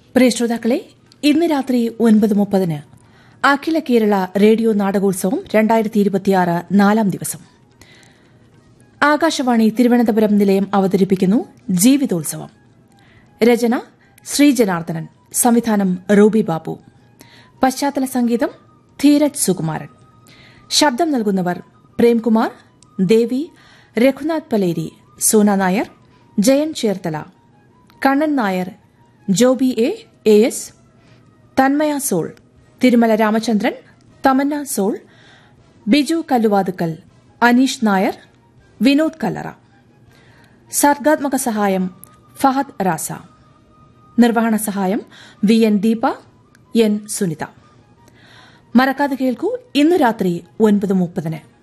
പ്രിയ ശ്രോതാക്കളെ ഇന്ന് രാത്രി ഒൻപത് മുപ്പതിന് അഖില കേരള റേഡിയോ നാടകോത്സവം രണ്ടായിരത്തി ഇരുപത്തിയാറ് നാലാം ദിവസം ആകാശവാണി തിരുവനന്തപുരം നിലയം അവതരിപ്പിക്കുന്നു ജീവിതോത്സവം രചന ശ്രീ ജനാർദ്ദനൻ സംവിധാനം റൂബി ബാബു പശ്ചാത്തല സംഗീതം ധീരജ് സുകുമാരൻ ശബ്ദം നൽകുന്നവർ Premkumar Devi Raghunath Paleri Sona Nair Jayan Cherthala Kannan Nair Joby A A S Thanmaya Sol Thirumala Ramachandran Thamanna Sol Biju Kalluvathukkal Aneesh Nair Vinod Kallara സർഗാത്മക സഹായം ഫഹദ് റാസ നിർവഹണ സഹായം V N Deepa N Sunitha മറക്കാതെ കേൾക്കൂ ഇന്നു രാത്രി ഒൻപത് മുപ്പതിന്